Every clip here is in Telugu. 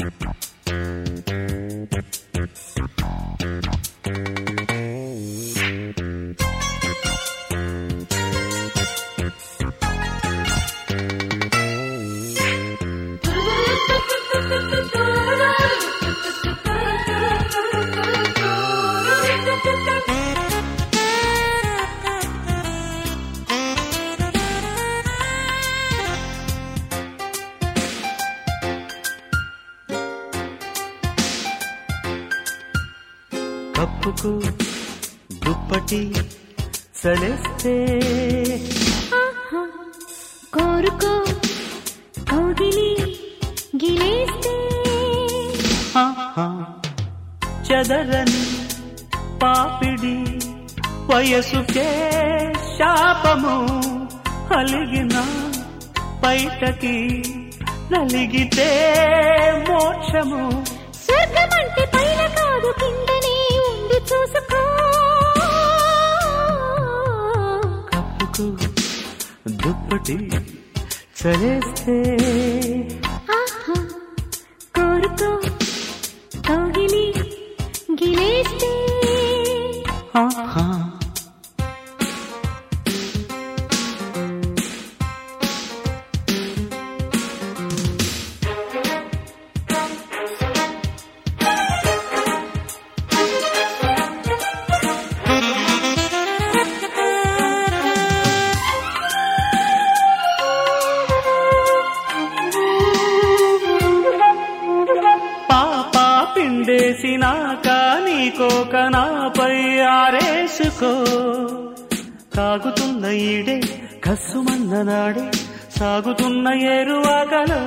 కప్పుకు దుప్పటి చలేస్తే ఆహా, కోరుకో కౌగిలి గిలేస్తే ఆహా, చెదరని పాపిడి వయసుకే శాపము అలిగిన బయటకి నలిగితే మోక్షము స్వర్గమంటే పైన కాదు కిందనే ఉండి చూసుకో కప్పుకు దుప్పటి చలేస్తే ఆహా, కోరుకో కౌగిలి గిలేస్తే ఆహా పాప పిండేసినాక నీకోక నాపై ఆరేసుకో కాగుతున్న ఈడే కస్సుమన్న నాడే సాగుతున్న ఏరువాగలో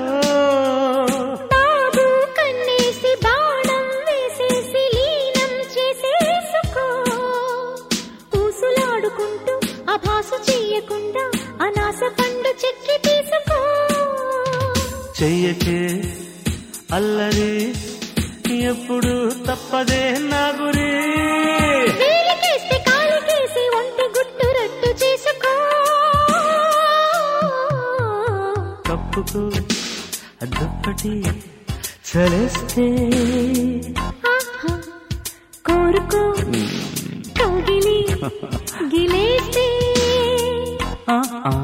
బాబు కన్నేసి బాణం వేసేసి లీనం చేసేసుకో ఊసులాడుకుంటూ అభాసు చెయ్యకుండా అనాస పండు చెక్కి తీసుకో చెయ్యకే అల్లరి ఎప్పుడు తప్పదే నా గురి వేలికేస్తే కాలికేసి ఒంటి గుట్టు రట్టు చేసుకో కప్పుకు దుప్పటి చలేస్తే ఆహా, కోరుకో కౌగిలి గిలేస్తే ఆ ఆ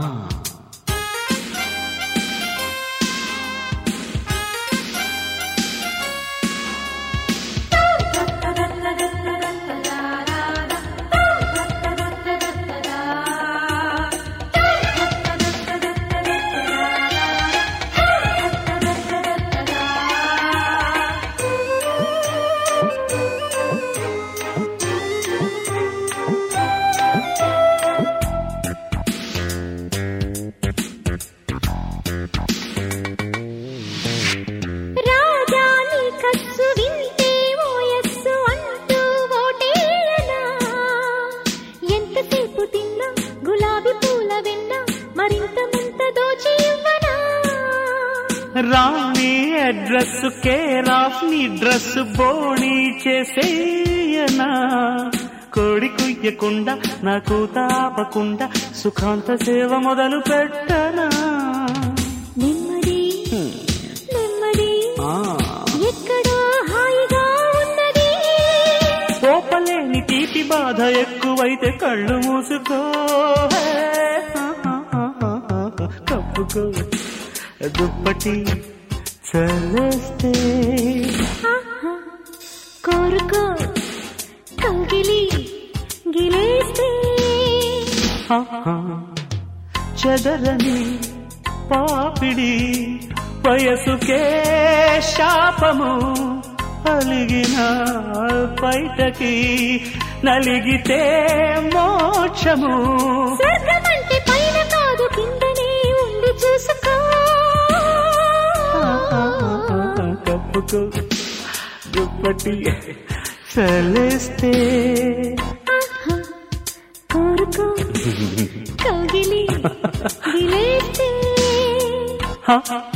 రాజా నీ కస్సు వింటే ఓయస్సు అంటూ ఓటేయనా ఎంతసేపు తిన్నా గులాబీ పూల వెన్న మరింత ముంత దోచి ఇవ్వనా రాణి అడ్రస్ కేర్ ఆఫ్ నీ డ్రెస్ బోణి చేసేయనా కోడి కుయ్యకుండా నాకు తాపకుండా సుఖాంత సేవ మొదలు పెట్టనా నెమ్మది నెమ్మది ఆ, ఎక్కడో హాయిగా ఉన్నది ఓపలేని తీపి బాధ ఎక్కువైతే కళ్ళు మూసుకో కప్పుకో దుప్పటి చలేస్తే ఆహా, కోరుకో కౌగిలి గిలేస్తే ఆహా, చెదరని పాపిడి వయసుకే శాపము అలిగిన బయటకి నలిగితే మోక్షము స్వర్గమంటే పైన కాదు కిందనే ఉండి చూసుకో కప్పుకో దుప్పటి చలేస్తే ఆహా, కోరుకో కౌగిలి గిలేస్తే హా